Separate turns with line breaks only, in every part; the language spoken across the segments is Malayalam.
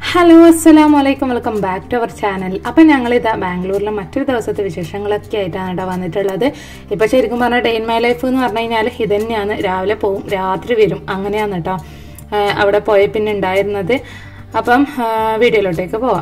ഹലോ അസ്സലാം വലൈക്കും welcome back to our channel അപ്പം ഞങ്ങൾ ഇതാ ബാംഗ്ലൂരിലെ മറ്റൊരു ദിവസത്തെ വിശേഷങ്ങളൊക്കെ ആയിട്ടാണ് കേട്ടോ വന്നിട്ടുള്ളത് ഇപ്പം ശരിക്കും പറഞ്ഞാൽ ഡേ ഇൻ മൈ ലൈഫ് എന്ന് പറഞ്ഞു കഴിഞ്ഞാൽ ഇത് തന്നെയാണ് രാവിലെ പോവും രാത്രി വരും അങ്ങനെയാണ് കേട്ടോ ആ, അവിടെ പോയ പിന്നെ ഉണ്ടായിരുന്നത് അപ്പം ആ, വീഡിയോയിലോട്ടേക്ക് പോവാം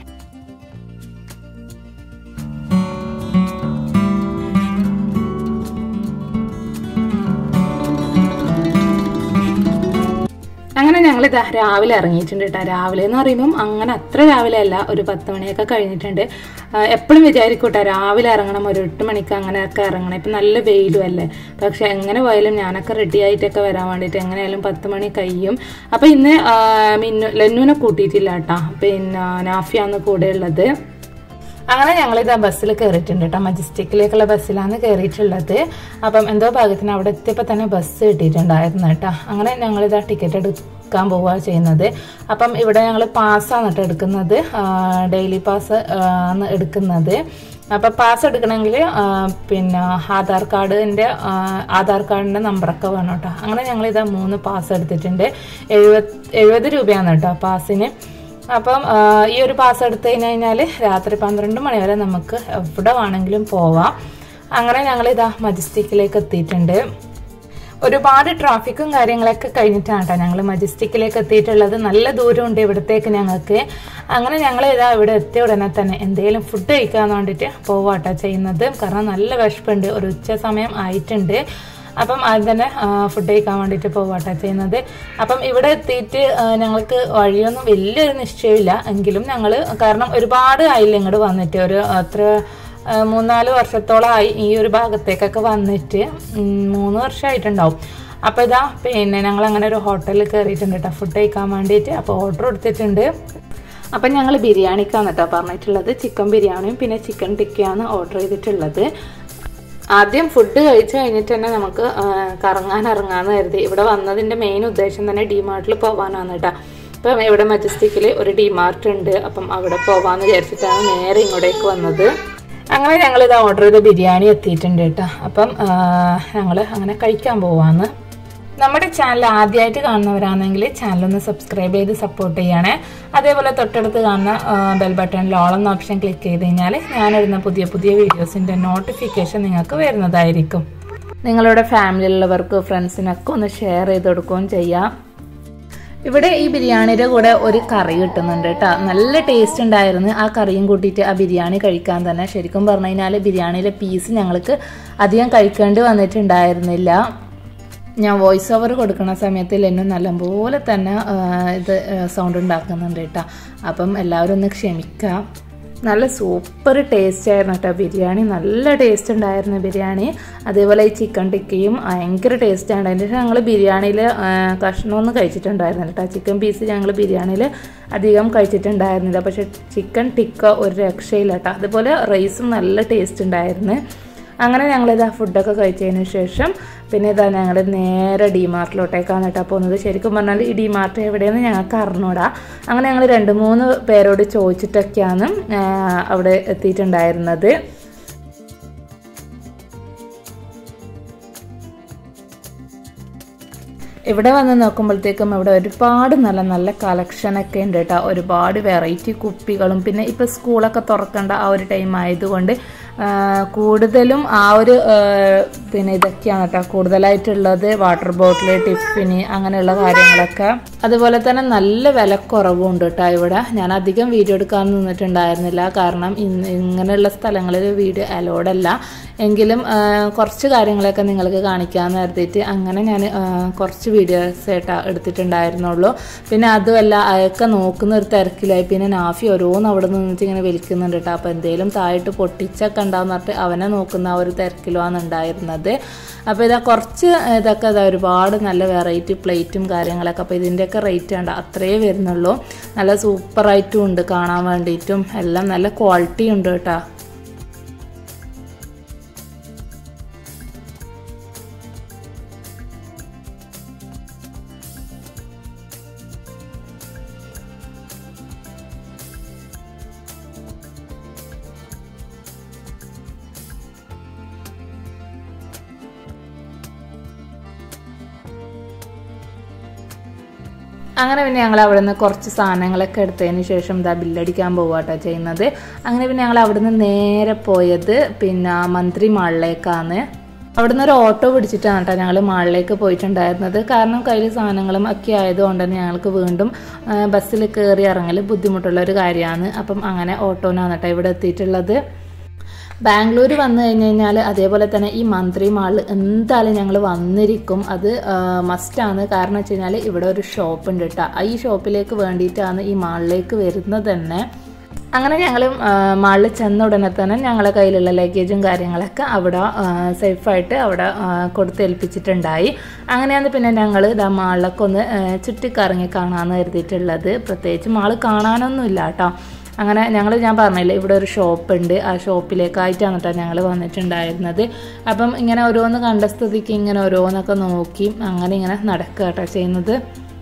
അങ്ങനെ ഞങ്ങൾ ഇതാ രാവിലെ ഇറങ്ങിയിട്ടുണ്ട് കേട്ടോ രാവിലെ എന്ന് പറയുമ്പം അങ്ങനെ അത്ര രാവിലെ അല്ല ഒരു പത്ത് മണിയൊക്കെ കഴിഞ്ഞിട്ടുണ്ട് എപ്പോഴും വിചാരിക്കും കേട്ടോ രാവിലെ ഇറങ്ങണം ഒരു എട്ട് മണിക്ക് അങ്ങനെയൊക്കെ ഇറങ്ങണം ഇപ്പം നല്ല വെയിലും അല്ലേ പക്ഷെ എങ്ങനെ പോയാലും ഞാനൊക്കെ റെഡി ആയിട്ടൊക്കെ വരാൻ വേണ്ടിയിട്ട് എങ്ങനെയായാലും പത്ത് മണി കഴിയും അപ്പം ഇന്ന് ആ, മിന്നു ലന്നുവിനെ കൂട്ടിയിട്ടില്ല കേട്ടോ പിന്നെ നാഫിയാന്ന് കൂടെ ഉള്ളത് അങ്ങനെ ഞങ്ങൾ ഇതാ ബസ്സിൽ കയറിയിട്ടുണ്ട് കേട്ടോ മജസ്റ്റിക്കിലേക്കുള്ള ബസ്സിലാണ് കയറിയിട്ടുള്ളത് അപ്പം എന്തോ ഭാഗ്യത്തിന് അവിടെ എത്തിയപ്പോൾ തന്നെ ബസ് കിട്ടിയിട്ടുണ്ടായിരുന്നു കേട്ടോ അങ്ങനെ ഞങ്ങൾ ഇതാ ടിക്കറ്റ് എടുക്കാൻ പോവുക ചെയ്യുന്നത് അപ്പം ഇവിടെ ഞങ്ങൾ പാസ്സാണ് കേട്ടോ എടുക്കുന്നത് ഡെയിലി പാസ് ആണ് എടുക്കുന്നത് അപ്പം പാസ് എടുക്കണമെങ്കിൽ പിന്നെ ആധാർ കാർഡിൻ്റെ ആധാർ കാർഡിൻ്റെ നമ്പറൊക്കെ വേണം കേട്ടോ അങ്ങനെ ഞങ്ങൾ ഇതാ മൂന്ന് പാസ് എടുത്തിട്ടുണ്ട് എഴുപത് എഴുപത് രൂപയാണ് കേട്ടോ പാസിന് അപ്പം ആ, ഈ ഒരു പാസ് എടുത്തു കഴിഞ്ഞ് കഴിഞ്ഞാൽ രാത്രി പന്ത്രണ്ട് മണി വരെ നമുക്ക് എവിടെ വേണമെങ്കിലും പോവാം അങ്ങനെ ഞങ്ങൾ ഇതാ മജസ്റ്റിക്കിലേക്ക് എത്തിയിട്ടുണ്ട് ഒരുപാട് ട്രാഫിക്കും കാര്യങ്ങളൊക്കെ കഴിഞ്ഞിട്ടാണ് കേട്ടോ ഞങ്ങൾ മജസ്റ്റിക്കിലേക്ക് എത്തിയിട്ടുള്ളത് നല്ല ദൂരമുണ്ട് ഇവിടത്തേക്ക് ഞങ്ങൾക്ക് അങ്ങനെ ഞങ്ങൾ ഇതാ ഇവിടെ എത്തിയ ഉടനെ തന്നെ എന്തെങ്കിലും ഫുഡ് കഴിക്കാൻ വേണ്ടിയിട്ട് പോവാട്ടോ ചെയ്യുന്നത് കാരണം നല്ല വിശപ്പുണ്ട് ഒരു ഉച്ച സമയം ആയിട്ടുണ്ട് അപ്പം ആദ്യം തന്നെ ഫുഡ് കഴിക്കാൻ വേണ്ടിയിട്ട് പോവാട്ടോ ചെയ്യുന്നത് അപ്പം ഇവിടെ എത്തിയിട്ട് ആ, ഞങ്ങൾക്ക് വഴിയൊന്നും വലിയൊരു നിശ്ചയമില്ല എങ്കിലും ഞങ്ങൾ കാരണം ഒരുപാട് ആയില്ല ഇങ്ങോട്ട് വന്നിട്ട് ഒരു അത്ര ആ, മൂന്നാല് വർഷത്തോളമായി ഈ ഒരു ഭാഗത്തേക്കൊക്കെ വന്നിട്ട് ഉം, മൂന്ന് വർഷമായിട്ടുണ്ടാവും അപ്പോൾ ഇതാ പിന്നെ ഞങ്ങൾ അങ്ങനെ ഒരു ഹോട്ടലിൽ കയറിയിട്ടുണ്ട് കേട്ടോ ഫുഡ് കഴിക്കാൻ വേണ്ടിയിട്ട് അപ്പോൾ ഓർഡർ കൊടുത്തിട്ടുണ്ട് അപ്പം ഞങ്ങൾ ബിരിയാണിക്കാണ് കേട്ടോ പറഞ്ഞിട്ടുള്ളത് ചിക്കൻ ബിരിയാണിയും പിന്നെ ചിക്കൻ ടിക്കയാണ് ഓർഡർ ചെയ്തിട്ടുള്ളത് ആദ്യം ഫുഡ് കഴിച്ചു കഴിഞ്ഞിട്ട് തന്നെ നമുക്ക് ആ, കറങ്ങാൻ ഇറങ്ങാന്ന് കരുതി ഇവിടെ വന്നതിന്റെ മെയിൻ ഉദ്ദേശം തന്നെ ഡിമാർട്ടിൽ പോകാനാണ് കേട്ടോ അപ്പം ഇവിടെ മജസ്റ്റിക്കിൽ ഒരു ഡിമാർട്ട് ഉണ്ട് അപ്പം അവിടെ പോവാന്ന് വിചാരിച്ചിട്ടാണ് നേരെ ഇങ്ങോട്ടേക്ക് വന്നത് അങ്ങനെ ഞങ്ങൾ ഇത് ഓർഡർ ചെയ്ത ബിരിയാണി എത്തിയിട്ടുണ്ട് കേട്ടോ അപ്പം ഞങ്ങൾ അങ്ങനെ കഴിക്കാൻ പോവാന്ന് നമ്മുടെ ചാനൽ ആദ്യമായിട്ട് കാണുന്നവരാണെങ്കിൽ ചാനൽ ഒന്ന് സബ്സ്ക്രൈബ് ചെയ്ത് സപ്പോർട്ട് ചെയ്യണേ അതേപോലെ തൊട്ടടുത്ത് കാണുന്ന ബെൽ ബട്ടണിൽ ഓൾ എന്ന ഓപ്ഷൻ ക്ലിക്ക് ചെയ്ത് കഴിഞ്ഞാൽ ഞാനിടുന്ന പുതിയ പുതിയ വീഡിയോസിൻ്റെ നോട്ടിഫിക്കേഷൻ നിങ്ങൾക്ക് വരുന്നതായിരിക്കും നിങ്ങളുടെ ഫാമിലിയിലുള്ളവർക്ക് ഫ്രണ്ട്സിനൊക്കെ ഒന്ന് ഷെയർ ചെയ്ത് കൊടുക്കുകയും ചെയ്യാം ഇവിടെ ഈ ബിരിയാണിയുടെ കൂടെ ഒരു കറി കിട്ടുന്നുണ്ട് കേട്ടോ നല്ല ടേസ്റ്റ് ഉണ്ടായിരുന്നു ആ കറിയും കൂട്ടിയിട്ട് ആ ബിരിയാണി കഴിക്കാൻ തന്നെ ശരിക്കും പറഞ്ഞു കഴിഞ്ഞാൽ ബിരിയാണിയിലെ പീസ് ഞങ്ങൾക്ക് അധികം കഴിക്കേണ്ടി വന്നിട്ടുണ്ടായിരുന്നില്ല ഞാൻ വോയിസ് ഓവർ കൊടുക്കുന്ന സമയത്ത് എന്നെ നല്ലപോലെ തന്നെ ആ, ഇത് സൗണ്ട് ഉണ്ടാക്കുന്നുണ്ട് കേട്ടോ അപ്പം എല്ലാവരും ഒന്ന് ക്ഷമിക്കാം നല്ല സൂപ്പർ ടേസ്റ്റ് ആയിരുന്നു കേട്ടോ ബിരിയാണി നല്ല ടേസ്റ്റ് ഉണ്ടായിരുന്നു ബിരിയാണി അതേപോലെ ഈ ചിക്കൻ ടിക്കയും ഭയങ്കര ടേസ്റ്റ് ആണ് അതിൻ്റെ ശേഷം ഞങ്ങൾ ബിരിയാണിയിൽ കഷ്ണമൊന്നും കഴിച്ചിട്ടുണ്ടായിരുന്നില്ല കേട്ടോ ചിക്കൻ പീസ് ഞങ്ങൾ ബിരിയാണിയിൽ അധികം കഴിച്ചിട്ടുണ്ടായിരുന്നില്ല പക്ഷെ ചിക്കൻ ടിക്ക ഒരു രക്ഷയില്ല കേട്ടോ അതുപോലെ റൈസും നല്ല ടേസ്റ്റ് ഉണ്ടായിരുന്നു അങ്ങനെ ഞങ്ങളിതാ ഫുഡൊക്കെ കഴിച്ചതിന് ശേഷം പിന്നെ ഇതാ ഞങ്ങൾ നേരെ ഡിമാർട്ടിലോട്ടേക്കാണ് കേട്ടോ പോകുന്നത് ശരിക്കും പറഞ്ഞാൽ ഈ ഡിമാർട്ട് എവിടെയെന്ന് ഞങ്ങൾക്ക് അറിഞ്ഞൂടാ അങ്ങനെ ഞങ്ങൾ രണ്ട് മൂന്ന് പേരോട് ചോദിച്ചിട്ടൊക്കെയാണ് ആ, അവിടെ എത്തിയിട്ടുണ്ടായിരുന്നത് ഇവിടെ വന്ന് നോക്കുമ്പോഴത്തേക്കും ഇവിടെ ഒരുപാട് നല്ല നല്ല കളക്ഷനൊക്കെ ഉണ്ട് കേട്ടോ ഒരുപാട് വെറൈറ്റി കുപ്പികളും പിന്നെ ഇപ്പം സ്കൂളൊക്കെ തുറക്കേണ്ട ആ ഒരു ടൈം ആയതുകൊണ്ട് ആ, കൂടുതലും ആ ഒരു ആ, പിന്നെ ഇതൊക്കെയാണ് കേട്ടോ കൂടുതലായിട്ടുള്ളത് വാട്ടർ ബോട്ടിൽ ടിഫിന് അങ്ങനെയുള്ള കാര്യങ്ങളൊക്കെ അതുപോലെ തന്നെ നല്ല വിലക്കുറവും ഉണ്ട് കേട്ടോ ഇവിടെ ഞാൻ അധികം വീഡിയോ എടുക്കാൻ നിന്നിട്ടുണ്ടായിരുന്നില്ല കാരണം ഇന്ന് ഇങ്ങനെയുള്ള സ്ഥലങ്ങളിൽ വീഡിയോ അലോഡല്ല എങ്കിലും ആ, കുറച്ച് കാര്യങ്ങളൊക്കെ നിങ്ങൾക്ക് കാണിക്കാമെന്ന് കരുതിയിട്ട് അങ്ങനെ ഞാൻ ആ, കുറച്ച് വീഡിയോസ് ആയിട്ടാ എടുത്തിട്ടുണ്ടായിരുന്നുള്ളൂ പിന്നെ അതുമല്ല അതൊക്കെ നോക്കുന്ന ഒരു തിരക്കിലായി പിന്നെ നാഫി ഓരോന്ന് അവിടെ നിന്നിട്ട് ഇങ്ങനെ വിളിക്കുന്നുണ്ട് കേട്ടോ അപ്പോൾ എന്തെങ്കിലും താഴോട്ട് പൊട്ടിച്ചൊക്കെ ഉണ്ടാവും പറഞ്ഞിട്ട് അവനെ നോക്കുന്ന ആ ഒരു തിരക്കിലുമാണ് ഉണ്ടായിരുന്നത് അപ്പോൾ ഇതാ കുറച്ച് ഇതൊക്കെ ഇതാ ഒരുപാട് നല്ല വെറൈറ്റി പ്ലേറ്റും കാര്യങ്ങളൊക്കെ അപ്പോൾ ഇതിൻ്റെയൊക്കെ റേറ്റ് കണ്ട അത്രേ വരുന്നുള്ളൂ നല്ല സൂപ്പറായിട്ടും ഉണ്ട് കാണാൻ വേണ്ടിയിട്ടും എല്ലാം നല്ല ക്വാളിറ്റി ഉണ്ട് കേട്ടോ അങ്ങനെ പിന്നെ ഞങ്ങൾ അവിടെ നിന്ന് കുറച്ച് സാധനങ്ങളൊക്കെ എടുത്തതിന് ശേഷം ഇതാ ബില്ലടിക്കാൻ പോവാട്ടോ ചെയ്യുന്നത് അങ്ങനെ പിന്നെ ഞങ്ങൾ അവിടെ നിന്ന് നേരെ പോയത് പിന്നെ മന്ത്രി മാളിലേക്കാണ് അവിടുന്ന് ഒരു ഓട്ടോ പിടിച്ചിട്ടാണ് കേട്ടോ ഞങ്ങൾ മാളിലേക്ക് പോയിട്ടുണ്ടായിരുന്നത് കാരണം കയ്യിൽ സാധനങ്ങളും ഒക്കെ ആയതുകൊണ്ട് തന്നെ ഞങ്ങൾക്ക് വീണ്ടും ബസ്സിൽ കയറി ഇറങ്ങൽ ബുദ്ധിമുട്ടുള്ള ഒരു കാര്യമാണ് അപ്പം അങ്ങനെ ഓട്ടോനാണ് കേട്ടോ ഇവിടെ എത്തിയിട്ടുള്ളത് ബാംഗ്ലൂർ വന്നു കഴിഞ്ഞ് കഴിഞ്ഞാൽ അതേപോലെ തന്നെ ഈ മന്ത്രി മാളിൽ എന്തായാലും ഞങ്ങൾ വന്നിരിക്കും അത് മസ്റ്റാണ് കാരണം വെച്ച് കഴിഞ്ഞാൽ ഇവിടെ ഒരു ഷോപ്പ് ഉണ്ട് കേട്ടോ ഈ ഷോപ്പിലേക്ക് വേണ്ടിയിട്ടാണ് ഈ മാളിലേക്ക് വരുന്നത് തന്നെ അങ്ങനെ ഞങ്ങൾ മാളിൽ ചെന്ന ഉടനെ തന്നെ ഞങ്ങളെ കയ്യിലുള്ള ലഗേജും കാര്യങ്ങളൊക്കെ അവിടെ സേഫായിട്ട് അവിടെ കൊടുത്തേൽപ്പിച്ചിട്ടുണ്ടായി അങ്ങനെയാണ് പിന്നെ ഞങ്ങൾ ഇതാ മാളിലൊക്കെ ഒന്ന് ചുറ്റിക്കറങ്ങി കാണാമെന്ന് കരുതിയിട്ടുള്ളത് പ്രത്യേകിച്ച് മാള് കാണാനൊന്നുമില്ല കേട്ടോ അങ്ങനെ ഞങ്ങൾ ഞാൻ പറഞ്ഞില്ലേ ഇവിടെ ഒരു ഷോപ്പ് ഉണ്ട് ആ ഷോപ്പിലേക്കായിട്ടാണ് കേട്ടോ ഞങ്ങൾ വന്നിട്ടുണ്ടായിരുന്നത് അപ്പം ഇങ്ങനെ ഓരോന്ന് കണ്ട സ്ഥിതിക്ക് ഇങ്ങനെ ഓരോന്നൊക്കെ നോക്കി അങ്ങനെ ഇങ്ങനെ നടക്കുക കേട്ടോ ചെയ്യുന്നത്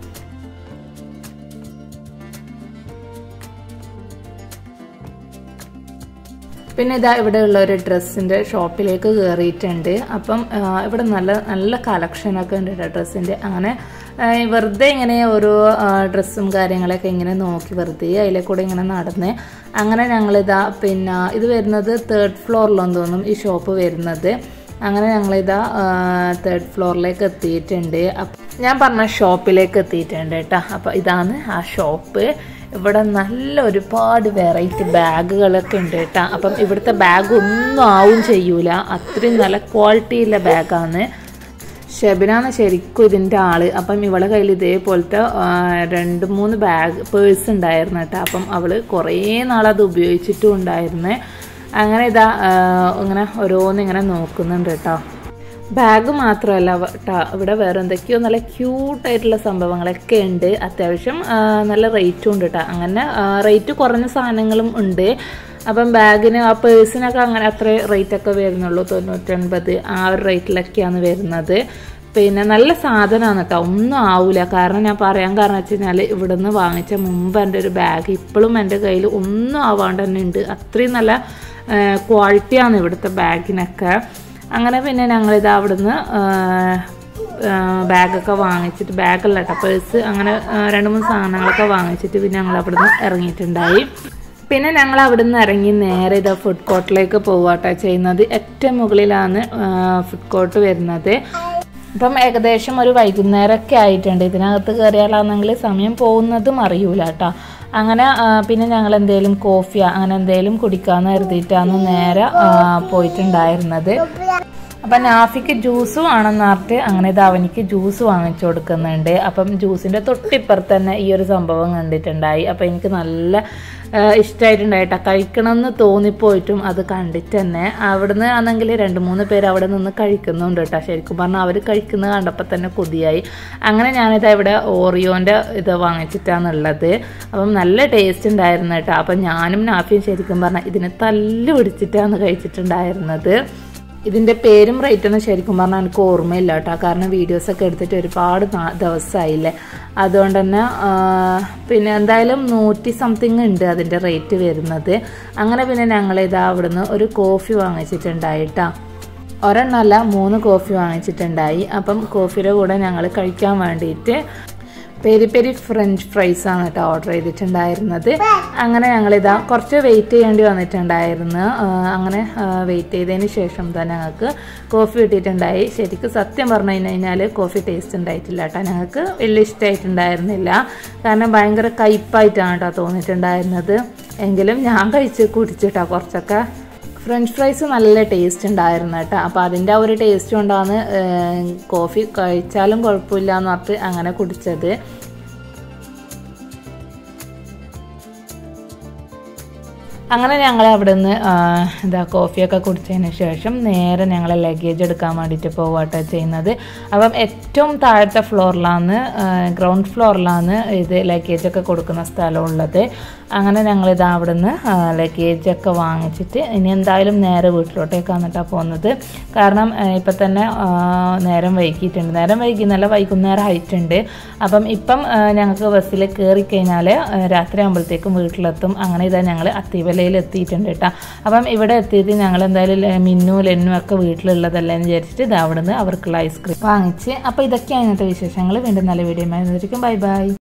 പിന്നെ ഇതാ ഇവിടെ ഉള്ള ഒരു ഡ്രസ്സിൻ്റെ ഷോപ്പിലേക്ക് കയറിയിട്ടുണ്ട് അപ്പം ഇവിടെ നല്ല നല്ല കളക്ഷനൊക്കെ ഉണ്ട് കേട്ടോ ഡ്രസ്സിൻ്റെ അങ്ങനെ വെറുതെ ഇങ്ങനെ ഓരോ ഡ്രസ്സും കാര്യങ്ങളൊക്കെ ഇങ്ങനെ നോക്കി വെറുതെ അതിലെ കൂടെ ഇങ്ങനെ നടന്ന് അങ്ങനെ ഞങ്ങളിതാ പിന്നെ ഇത് വരുന്നത് തേർഡ് ഫ്ലോറിലെന്ന് തോന്നും ഈ ഷോപ്പ് വരുന്നത് അങ്ങനെ ഞങ്ങളിതാ തേർഡ് ഫ്ലോറിലേക്ക് എത്തിയിട്ടുണ്ട് ഞാൻ പറഞ്ഞ ഷോപ്പിലേക്ക് എത്തിയിട്ടുണ്ട് കേട്ടോ അപ്പോൾ ഇതാണ് ആ ഷോപ്പ് ഇവിടെ നല്ല ഒരുപാട് വെറൈറ്റി ബാഗുകളൊക്കെ ഉണ്ട് കേട്ടോ അപ്പം ഇവിടുത്തെ ബാഗ് ഒന്നും ആവും ചെയ്യൂല അത്രയും നല്ല ക്വാളിറ്റിയുള്ള ബാഗാണ് ഷെബിനാണ് ശരിക്കും ഇതിൻ്റെ ആള് അപ്പം ഇവളെ കയ്യിൽ ഇതേപോലത്തെ രണ്ട് മൂന്ന് ബാഗ് പേഴ്സ് ഉണ്ടായിരുന്നു കേട്ടോ അപ്പം അവള് കുറേ നാളത് ഉപയോഗിച്ചിട്ടും ഉണ്ടായിരുന്നേ അങ്ങനെ ഇതാ ഇങ്ങനെ ഓരോന്ന് ഇങ്ങനെ നോക്കുന്നുണ്ട് കേട്ടോ ബാഗ് മാത്രമല്ല കേട്ടോ ഇവിടെ വേറെ എന്തൊക്കെയോ നല്ല ക്യൂട്ടായിട്ടുള്ള സംഭവങ്ങളൊക്കെ ഉണ്ട് അത്യാവശ്യം നല്ല റേറ്റും ഉണ്ട് കേട്ടോ അങ്ങനെ റേറ്റ് കുറഞ്ഞ സാധനങ്ങളും ഉണ്ട് അപ്പം ബാഗിന് ആ പേഴ്സിനൊക്കെ അങ്ങനെ അത്ര റേറ്റൊക്കെ വരുന്നുള്ളൂ തൊണ്ണൂറ്റൊൻപത് ആ ഒരു റേറ്റിലൊക്കെയാണ് വരുന്നത് പിന്നെ നല്ല സാധനമാണ് കേട്ടോ ഒന്നും ആവില്ല കാരണം ഞാൻ പറയാൻ കാരണം വെച്ച് കഴിഞ്ഞാൽ ഇവിടുന്ന് വാങ്ങിച്ച മുമ്പ് എൻ്റെ ഒരു ബാഗ് ഇപ്പോഴും എൻ്റെ കയ്യിൽ ഒന്നും ആവാണ്ട് തന്നെ ഉണ്ട് അത്രയും നല്ല ക്വാളിറ്റിയാണ് ഇവിടുത്തെ ബാഗിനൊക്കെ അങ്ങനെ പിന്നെ ഞങ്ങളിത് അവിടുന്ന് ബാഗൊക്കെ വാങ്ങിച്ചിട്ട് ബാഗല്ല കേട്ടോ പേഴ്സ് അങ്ങനെ രണ്ട് മൂന്ന് സാധനങ്ങളൊക്കെ വാങ്ങിച്ചിട്ട് പിന്നെ ഞങ്ങൾ അവിടുന്ന് ഇറങ്ങിയിട്ടുണ്ടായി പിന്നെ ഞങ്ങൾ അവിടുന്ന് ഇറങ്ങി നേരെ ഇത് ഫുഡ് കോർട്ടിലേക്ക് പോവാട്ടോ ചെയ്യുന്നത് ഏറ്റവും മുകളിലാണ് ഫുഡ് കോർട്ട് വരുന്നത് ഇപ്പം ഏകദേശം ഒരു വൈകുന്നേരമൊക്കെ ആയിട്ടുണ്ട് ഇതിനകത്ത് കയറിയാലാണെങ്കിൽ സമയം പോകുന്നതും അറിയൂല കേട്ടോ അങ്ങനെ പിന്നെ ഞങ്ങൾ എന്തെങ്കിലും കോഫിയോ അങ്ങനെ എന്തെങ്കിലും കുടിക്കാമെന്ന് കരുതിയിട്ടാണ് നേരെ പോയിട്ടുണ്ടായിരുന്നത് അപ്പം നാഫിക്ക് ജ്യൂസ് വേണമെന്ന് പറഞ്ഞിട്ട് അങ്ങനെ ഇത് അവനിക്ക് ജ്യൂസ് വാങ്ങിച്ചു കൊടുക്കുന്നുണ്ട് അപ്പം ജ്യൂസിൻ്റെ തൊട്ടിപ്പുറത്ത് തന്നെ ഈ ഒരു സംഭവം കണ്ടിട്ടുണ്ടായി അപ്പം എനിക്ക് നല്ല ഇഷ്ടമായിട്ടുണ്ടായിട്ടാ കഴിക്കണമെന്ന് തോന്നിപ്പോയിട്ടും അത് കണ്ടിട്ട് തന്നെ അവിടുന്ന് ആണെങ്കിൽ രണ്ട് മൂന്ന് പേര് അവിടെ നിന്ന് കഴിക്കുന്നുണ്ട് കേട്ടോ ശരിക്കും പറഞ്ഞാൽ അവർ കഴിക്കുന്നത് കണ്ടപ്പോൾ തന്നെ കൊതിയായി അങ്ങനെ ഞാനിത് ഇവിടെ ഓറിയോൻ്റെ ഇത് വാങ്ങിച്ചിട്ടാണുള്ളത് അപ്പം നല്ല ടേസ്റ്റ് ഉണ്ടായിരുന്നു കേട്ടോ അപ്പം ഞാനും നാഫിയും ശരിക്കും പറഞ്ഞാൽ ഇതിനെ തല്ല് പിടിച്ചിട്ടാണ് കഴിച്ചിട്ടുണ്ടായിരുന്നത് ഇതിൻ്റെ പേരും റേറ്റൊന്നും ശരിക്കും പറഞ്ഞാൽ എനിക്ക് ഓർമ്മയില്ല കേട്ടോ കാരണം വീഡിയോസൊക്കെ എടുത്തിട്ട് ഒരുപാട് ദിവസമായില്ലേ അതുകൊണ്ട് തന്നെ പിന്നെ എന്തായാലും നൂറ്റി സംതിങ് ഉണ്ട് അതിൻ്റെ റേറ്റ് വരുന്നത് അങ്ങനെ പിന്നെ ഞങ്ങളിതാ അവിടുന്ന് ഒരു കോഫി വാങ്ങിച്ചിട്ടുണ്ടായിട്ടാ ഒരെണ്ണമല്ല മൂന്ന് കോഫി വാങ്ങിച്ചിട്ടുണ്ടായി അപ്പം കോഫിയുടെ കൂടെ ഞങ്ങൾ കഴിക്കാൻ വേണ്ടിയിട്ട് പെരി പെരി ഫ്രഞ്ച് ഫ്രൈസ് ആണ് കേട്ടോ ഓർഡർ ചെയ്തിട്ടുണ്ടായിരുന്നത് അങ്ങനെ ഞങ്ങളിതാ കുറച്ച് വെയിറ്റ് ചെയ്യേണ്ടി വന്നിട്ടുണ്ടായിരുന്നു അങ്ങനെ വെയിറ്റ് ചെയ്തതിന് ശേഷം തന്നെ ഞങ്ങൾക്ക് കോഫി കിട്ടിയിട്ടുണ്ടായി ശരിക്കും സത്യം പറഞ്ഞു കഴിഞ്ഞ് കഴിഞ്ഞാൽ കോഫി ടേസ്റ്റ് ഉണ്ടായിട്ടില്ല കേട്ടോ ഞങ്ങൾക്ക് വലിയ ഇഷ്ടമായിട്ടുണ്ടായിരുന്നില്ല കാരണം ഭയങ്കര കയ്പായിട്ടാണ് കേട്ടോ തോന്നിയിട്ടുണ്ടായിരുന്നത് എങ്കിലും ഞാൻ കഴിച്ച് കുടിച്ചിട്ടോ കുറച്ചൊക്കെ ഫ്രഞ്ച് ഫ്രൈസ് നല്ല ടേസ്റ്റ് ഉണ്ടായിരുന്നു കേട്ടോ അപ്പോൾ അതിൻ്റെ ആ ഒരു ടേസ്റ്റ് കൊണ്ടാണ് കോഫി കഴിച്ചാലും കുഴപ്പമില്ല എന്ന് പറഞ്ഞിട്ട് അങ്ങനെ കുടിച്ചത് അങ്ങനെ ഞങ്ങൾ അവിടെ നിന്ന് എന്താ കോഫിയൊക്കെ കുടിച്ചതിന് ശേഷം നേരെ ഞങ്ങൾ ലഗേജ് എടുക്കാൻ വേണ്ടിയിട്ട് പോവാട്ടോ ചെയ്യുന്നത് അപ്പം ഏറ്റവും താഴത്തെ ഫ്ലോറിലാണ് ഗ്രൗണ്ട് ഫ്ലോറിലാണ് ഇത് ലഗേജൊക്കെ കൊടുക്കുന്ന സ്ഥലമുള്ളത് അങ്ങനെ ഞങ്ങളിത് അവിടെ നിന്ന് ലഗേജൊക്കെ വാങ്ങിച്ചിട്ട് ഇനി എന്തായാലും നേരെ വീട്ടിലോട്ടേക്കാണ് കേട്ടോ പോകുന്നത് കാരണം ഇപ്പം തന്നെ നേരം വൈകിയിട്ടുണ്ട് നേരം വൈകിന്നല്ല വൈകുന്നേരം ആയിട്ടുണ്ട് അപ്പം ഇപ്പം ഞങ്ങൾക്ക് ബസ്സിൽ കയറി കഴിഞ്ഞാൽ രാത്രി ആകുമ്പോഴത്തേക്കും വീട്ടിലെത്തും അങ്ങനെ ഇതാ ഞങ്ങൾ അത്തിവലയിൽ എത്തിയിട്ടുണ്ട് കേട്ടോ അപ്പം ഇവിടെ എത്തിയിട്ട് ഞങ്ങൾ എന്തായാലും മിന്നു ലെന്നും ഒക്കെ വീട്ടിലുള്ളതല്ലേ എന്ന് വിചാരിച്ചിട്ട് ഇത് അവിടെ നിന്ന് അവർക്കുള്ള ഐസ്ക്രീം വാങ്ങിച്ച് അപ്പോൾ ഇതൊക്കെയാണ് ഇന്നത്തെ വിശേഷങ്ങൾ വീണ്ടും നല്ല വീഡിയോ ആയിരിക്കും ബൈ ബൈ